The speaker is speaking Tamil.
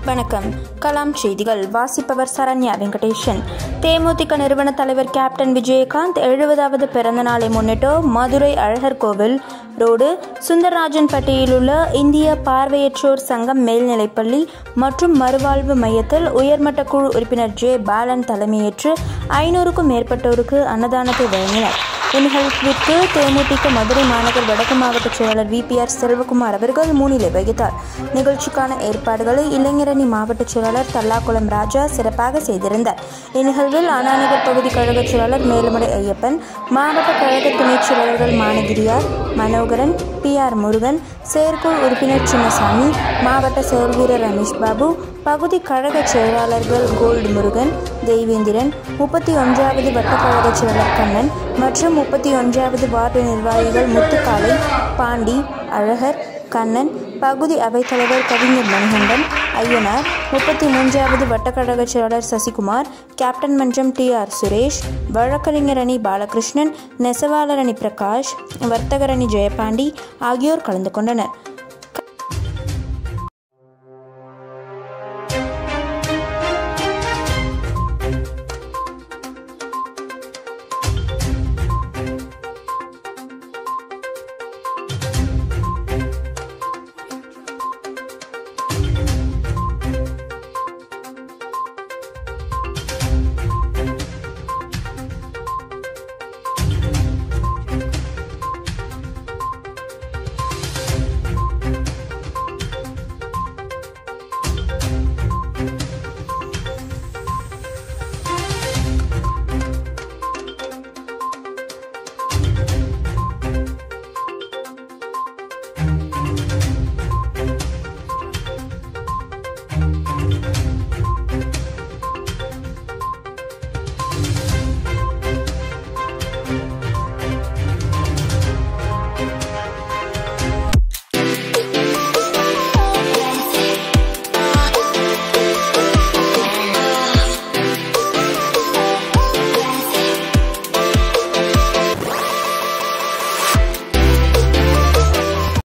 வணக்கம் கலாம் செய்திகள் வாசிப்பவர் சரண்யா வெங்கடேஷன் தேமுதிக நிறுவன தலைவர் கேப்டன் விஜயகாந்த் எழுபதாவது பிறந்த நாளை முன்னிட்டு மதுரை அழகர் கோவில் ரோடு சுந்தரராஜன்பட்டியில் உள்ள இந்திய பார்வையற்றோர் சங்கம் மேல்நிலைப்பள்ளி மற்றும் மறுவாழ்வு மையத்தில் உயர்மட்ட குழு உறுப்பினர் ஜே பாலன் தலைமையேற்று ஐநூறுக்கும் மேற்பட்டோருக்கு அன்னதானத்தை வழங்கினர் இந்நிகழ்விற்கு தேமுதிக மதுரை மாநகர் வடக்கு மாவட்ட செயலாளர் விபிஆர் செல்வகுமார் அவர்கள் முன்னிலை வகித்தார் நிகழ்ச்சிக்கான ஏற்பாடுகளை இளைஞரணி மாவட்ட செயலாளர் தல்லாக்குளம் ராஜா சிறப்பாக செய்திருந்தார் இந்நிகழ்வில் அண்ணாநகர் பகுதி கழக செயலாளர் மேலுமடை ஐயப்பன் மாவட்ட கழக துணைச் செயலாளர்கள் மானகிரியார் மனோகரன் பி ஆர் முருகன் செயற்குழு உறுப்பினர் சின்னசாமி மாவட்ட செயல்வீரர் ரமேஷ் பாபு பகுதி கழக செயலாளர்கள் கோல்டு முருகன் தெய்வேந்திரன் முப்பத்தி ஒன்றாவது வட்டக்கழக செயலர் கண்ணன் மற்றும் முப்பத்தி ஒன்றாவது வார்டு நிர்வாகிகள் முத்துக்காலை பாண்டி அழகர் கண்ணன் பகுதி அவைத்தலைவர் கவிஞர் மணிகண்டன் ஐயனார் முப்பத்தி மூன்றாவது வட்டக்கழக செயலாளர் சசிகுமார் கேப்டன் மன்றம் டி ஆர் சுரேஷ் வழக்கறிஞர் அணி பாலகிருஷ்ணன் நெசவாளர் அணி பிரகாஷ் வர்த்தகர் அணி ஜெயபாண்டி ஆகியோர் கலந்து கொண்டனர்